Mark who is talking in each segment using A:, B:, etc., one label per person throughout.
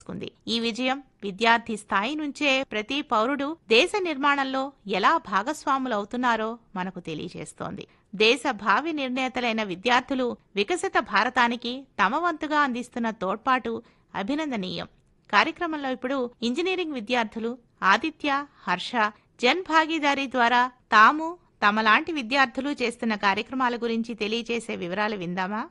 A: ఉంది ఈ విజయం విద్యార్థి స్థాయి నుంచే ప్రతి పౌరుడు దేశ నిర్మాణంలో ఎలా భాగస్వాములవుతున్నారో మనకు తెలియజేస్తోంది దేశ భావి నిర్ణేతలైన విద్యార్థులు వికసిత భారతానికి తమ వంతుగా అందిస్తున్న తోడ్పాటు అభినందనీయం కార్యక్రమంలో ఇప్పుడు ఇంజనీరింగ్ విద్యార్థులు ఆదిత్య హర్ష జన్ భాగీదారీ ద్వారా తాము తమలాంటి విద్యార్థులు చేస్తున్న కార్యక్రమాల గురించి తెలియజేసే వివరాలు విందామా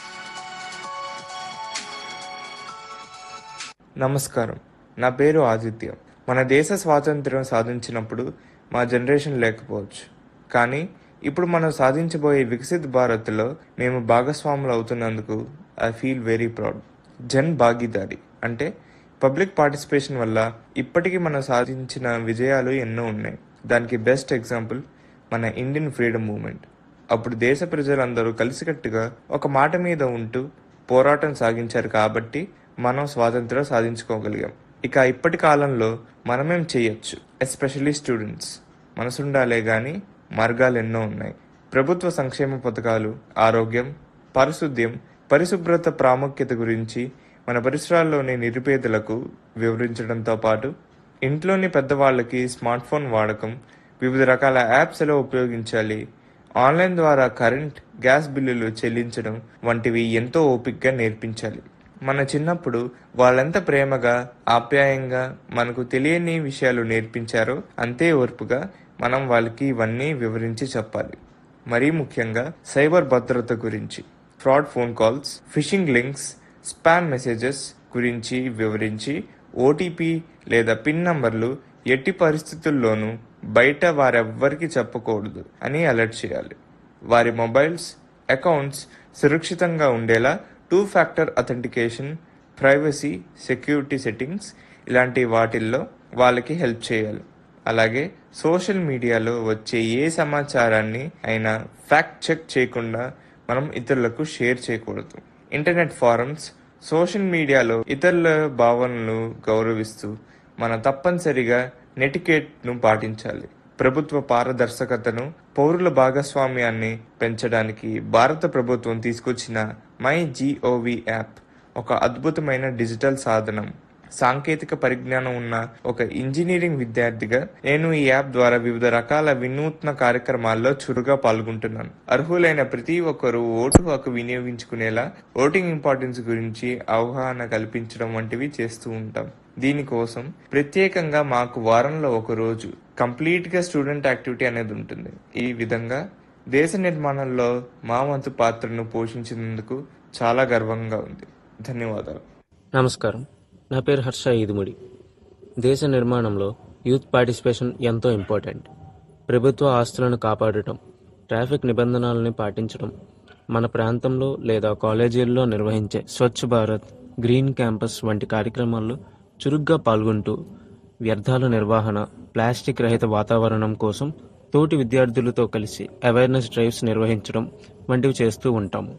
B: నమస్కారం నా పేరు ఆదిత్య మన దేశ స్వాతంత్ర్యం సాధించినప్పుడు మా జనరేషన్ లేకపోవచ్చు కానీ ఇప్పుడు మనం సాధించబోయే వికసిత్ భారత్లో మేము భాగస్వాములు అవుతున్నందుకు I feel very proud Jan Bhagidari అంటే పబ్లిక్ పార్టిసిపేషన్ వల్ల ఇప్పటికీ మనం సాధించిన విజయాలు ఎన్నో ఉన్నాయి దానికి బెస్ట్ ఎగ్జాంపుల్ మన ఇండియన్ ఫ్రీడమ్ మూమెంట్ అప్పుడు దేశ ప్రజలందరూ కలిసికట్టుగా ఒక మాట మీద ఉంటూ పోరాటం సాగించారు కాబట్టి మనం స్వాతంత్రం సాధించుకోగలిగాం ఇక ఇప్పటి కాలంలో మనమేం చేయొచ్చు ఎస్పెషల్లీ స్టూడెంట్స్ మనసుండాలే గాని మార్గాలు ఎన్నో ఉన్నాయి ప్రభుత్వ సంక్షేమ పథకాలు ఆరోగ్యం పారిశుద్ధ్యం పరిశుభ్రత ప్రాముఖ్యత గురించి మన పరిసరాల్లోని నిరుపేదలకు వివరించడంతో పాటు ఇంట్లోని పెద్దవాళ్ళకి స్మార్ట్ ఫోన్ వాడకం వివిధ రకాల యాప్స్ ఎలా ఉపయోగించాలి ఆన్లైన్ ద్వారా కరెంట్ గ్యాస్ బిల్లులు చెల్లించడం వంటివి ఎంతో ఓపికగా నేర్పించాలి మన చిన్నప్పుడు వాళ్ళెంత ప్రేమగా ఆప్యాయంగా మనకు తెలియని విషయాలు నేర్పించారో అంతే ఓర్పుగా మనం వాళ్ళకి ఇవన్నీ వివరించి చెప్పాలి మరీ ముఖ్యంగా సైబర్ భద్రత గురించి fraud phone calls phishing links spam messages గురించి వివరించి ఓటీపీ లేదా పిన్ నంబర్లు ఎట్టి పరిస్థితుల్లోనూ బయట వారెవ్వరికి చెప్పకూడదు అని అలర్ట్ చేయాలి వారి మొబైల్స్ అకౌంట్స్ సురక్షితంగా ఉండేలా two factor authentication privacy security settings ఇలాంటి వాటిల్లో వాళ్ళకి హెల్ప్ చేయాలి అలాగే సోషల్ మీడియాలో వచ్చే ఏ సమాచారాన్ని అయినా ఫ్యాక్ట్ చెక్ చేయకుండా మనం ఇతరులకు షేర్ చేయకూడదు ఇంటర్నెట్ ఫారమ్స్ సోషల్ మీడియాలో ఇతరుల భావనలు గౌరవిస్తూ మన తప్పనిసరిగా నెటికేట్ను పాటించాలి ప్రభుత్వ పారదర్శకతను పౌరుల భాగస్వామ్యాన్ని పెంచడానికి భారత ప్రభుత్వం తీసుకొచ్చిన మై జీఓవి యాప్ ఒక అద్భుతమైన డిజిటల్ సాధనం సాంకేతిక పరిజ్ఞానం ఉన్న ఒక ఇంజనీరింగ్ విద్యార్థిగా నేను ఈ యాప్ ద్వారా వివిధ రకాల వినూత్న కార్యక్రమాల్లో చురుగా పాల్గొంటున్నాను అర్హులైన ప్రతి ఒక్కరూ ఓటు హక్కు వినియోగించుకునేలా ఓటింగ్ ఇంపార్టెన్స్ గురించి అవగాహన కల్పించడం వంటివి చేస్తూ ఉంటాం దీనికోసం ప్రత్యేకంగా మాకు వారంలో ఒక రోజు కంప్లీట్ గా స్టూడెంట్ యాక్టివిటీ అనేది ఉంటుంది ఈ విధంగా దేశ నిర్మాణంలో మా వంతు పాత్రను పోషించినందుకు చాలా గర్వంగా ఉంది ధన్యవాదాలు
C: నమస్కారం నా పేరు హర్ష ఈదుముడి దేశ నిర్మాణంలో యూత్ పార్టిసిపేషన్ ఎంతో ఇంపార్టెంట్ ప్రభుత్వ ఆస్తులను కాపాడటం ట్రాఫిక్ నిబంధనలను పాటించడం మన ప్రాంతంలో లేదా కాలేజీల్లో నిర్వహించే స్వచ్ఛ భారత్ గ్రీన్ క్యాంపస్ వంటి కార్యక్రమాల్లో చురుగ్గా పాల్గొంటూ వ్యర్థాల నిర్వహణ ప్లాస్టిక్ రహిత వాతావరణం కోసం తోటి విద్యార్థులతో కలిసి అవేర్నెస్ డ్రైవ్స్ నిర్వహించడం వంటివి చేస్తూ ఉంటాము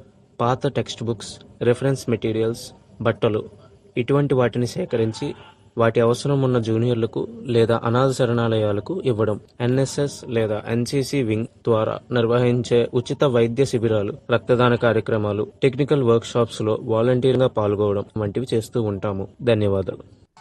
C: పాత టెక్స్ట్ బుక్స్ రెఫరెన్స్ మెటీరియల్స్ బట్టలు ఇటువంటి వాటిని సేకరించి వాటి అవసరం ఉన్న జూనియర్లకు లేదా అనాథ శరణాలయాలకు ఇవ్వడం ఎన్ఎస్ఎస్ లేదా ఎన్సిసి వింగ్ ద్వారా నిర్వహించే ఉచిత వైద్య శిబిరాలు రక్తదాన కార్యక్రమాలు టెక్నికల్ వర్క్ షాప్స్ లో వాలంటీర్గా పాల్గొనడం వంటివి చేస్తూ ఉంటాము ధన్యవాదాలు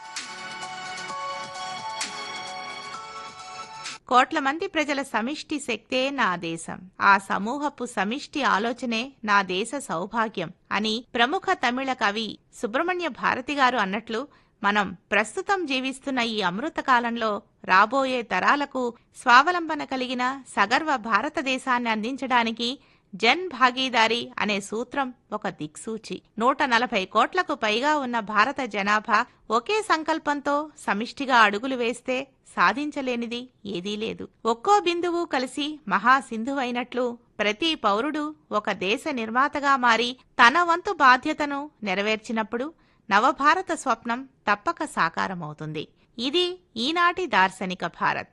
A: కోట్ల మంది ప్రజల సమిష్టి శక్తే నా దేశం ఆ సమూహపు సమిష్టి ఆలోచనే నా దేశ సౌభాగ్యం అని ప్రముఖ తమిళ కవి సుబ్రహ్మణ్య భారతి గారు అన్నట్లు మనం ప్రస్తుతం జీవిస్తున్న ఈ అమృత కాలంలో రాబోయే తరాలకు స్వావలంబన కలిగిన సగర్వ భారతదేశాన్ని అందించడానికి జన్ భాగీదారీ అనే సూత్రం ఒక దిక్సూచి నూట నలభై కోట్లకు పైగా ఉన్న భారత జనాభా ఒకే సంకల్పంతో సమిష్టిగా అడుగులు వేస్తే సాధించలేనిది ఏదీ లేదు ఒక్కో బిందువు కలిసి మహాసింధువైనట్లు ప్రతి పౌరుడు ఒక దేశ నిర్మాతగా మారి తన వంతు బాధ్యతను నెరవేర్చినప్పుడు నవభారత స్వప్నం తప్పక సాకారమవుతుంది ఇది ఈనాటి దార్శనిక భారత్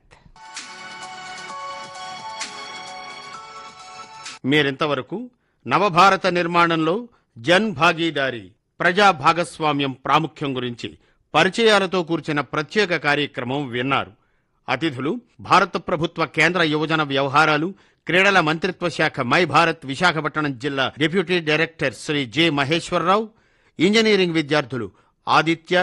D: మీరింతవరకు నవభారత నిర్మాణంలో జన్ భాగీదారీ ప్రజా భాగస్వామ్యం ప్రాముఖ్యం గురించి పరిచయాలతో కూర్చిన ప్రత్యేక కార్యక్రమం విన్నారు అతిథులు భారత ప్రభుత్వ కేంద్ర యువజన వ్యవహారాలు క్రీడల మంత్రిత్వ శాఖ మై భారత్ విశాఖపట్నం జిల్లా deputy director Shri J Maheswara Rao engineering విద్యార్థులు ఆదిత్య